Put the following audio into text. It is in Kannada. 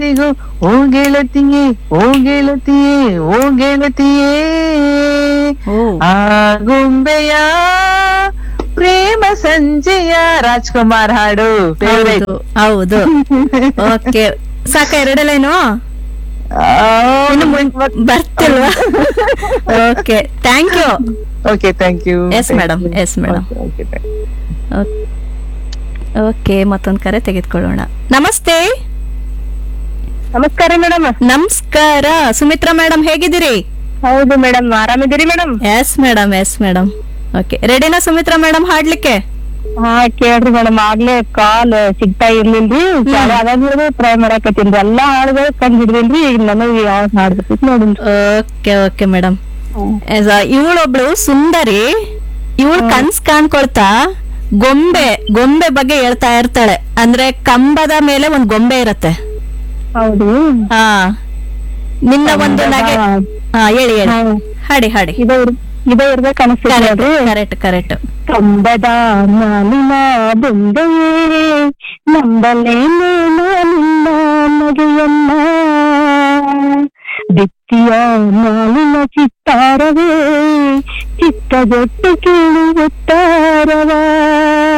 ಎಂದಿಗೂ ಓ ಗೆಳತಿಯೇ ಓ ಗೆಳತಿಯೇ ಓ ಗೆಳತಿಯೇ ಓ ಆ ಗೊಂಬೆಯ ಪ್ರೇಮ ಸಂಜೆಯ ರಾಜ್ಕುಮಾರ್ ಹಾಡು ಫೇವ್ರೇಟ್ ಹೌದು ಹೌದು ಓಕೆ ಸಾಕ ಎರಡಲೇನು ಇನ್ನು ಮುಂದ್ ಬರ್ತಿಲ್ವಾ okay thank you okay thank you Yes, madam. Yes, madam. Okay ಮತ್ತೊಂದು ಕರೆ ತೆಗೆದುಕೊಳ್ಳೋಣ ನಮಸ್ತೆ ನಮಸ್ಕಾರ ಮೇಡಮ್ ನಮಸ್ಕಾರ ಸುಮಿತ್ರಾ ಮೇಡಮ್ ಹೇಗಿದ್ದೀರಿ ಹೌದು ಮೇಡಮ್ ಆರಾಮಿದ್ದೀರಿ madam yes madam yes madam okay ರೆಡಿನಾ ಸುಮಿತ್ರಾ ಮೇಡಮ್ ಹಾಡ್ಲಿಕ್ಕೆ ಹಾ ಕೇಳ್ರಿ ಮೇಡಮ್ ಆಗ್ಲೇ ಕಾಲ್ ಸಿಗ್ತಾ ಇರ್ಲಿಲ್ರಿ ಅದಾದ್ಮೇಲೆ ಟ್ರೈ ಮಾಡಾಕತ್ತೀನ್ರಿ ಎಲ್ಲಾ ಹಾಡುಗಳು ಕಂಡ್ ಹಿಡ್ದೇನ್ರಿ ಈಗ ನನಗೆ ಯಾವ ಹಾಡ್ ಬರ್ತೈತಿ ನೋಡಿ ಓಕೆ ಓಕೆ ಮೇಡಮ್ ಇವಳೊಬ್ಳು ಸುಂದರಿ ಇವಳು ಕನ್ಸ್ ಕಾಣ್ಕೊಳ್ತಾ ಗೊಂಬೆ ಗೊಂಬೆ ಬಗ್ಗೆ ಹೇಳ್ತಾ ಇರ್ತಾಳೆ ಅಂದ್ರೆ ಕಂಬದ ಮೇಲೆ ಒಂದ್ ಗೊಂಬೆ ಇರತ್ತೆ ಹೌದು ಹಾ ನಿನ್ನ ಒಂದು ನಗೆ ಹಾ ಹೇಳಿ ಹೇಳಿ ಹಾಡಿ ಹಾಡಿ ಇದ ಇದ ಇರ್ಬೇಕು ಅನಿಸ್ತದೆ ಕರೆಕ್ಟ್ ಕರೆಕ್ಟ್ ಕಂಬದ ಮಾಲಿನ ಬೊಂಬೆಯೇ ನಂಬಲೇನೇನು ನಿನ್ನ ನಗೆಯನ್ನ ದಿತ್ತಿಯ ಮಾಲಿನ ಚಿತ್ತಾರವೇ ಚಿತ್ತಗೊಟ್ಟು ಕೇಳುತ್ತಾರವ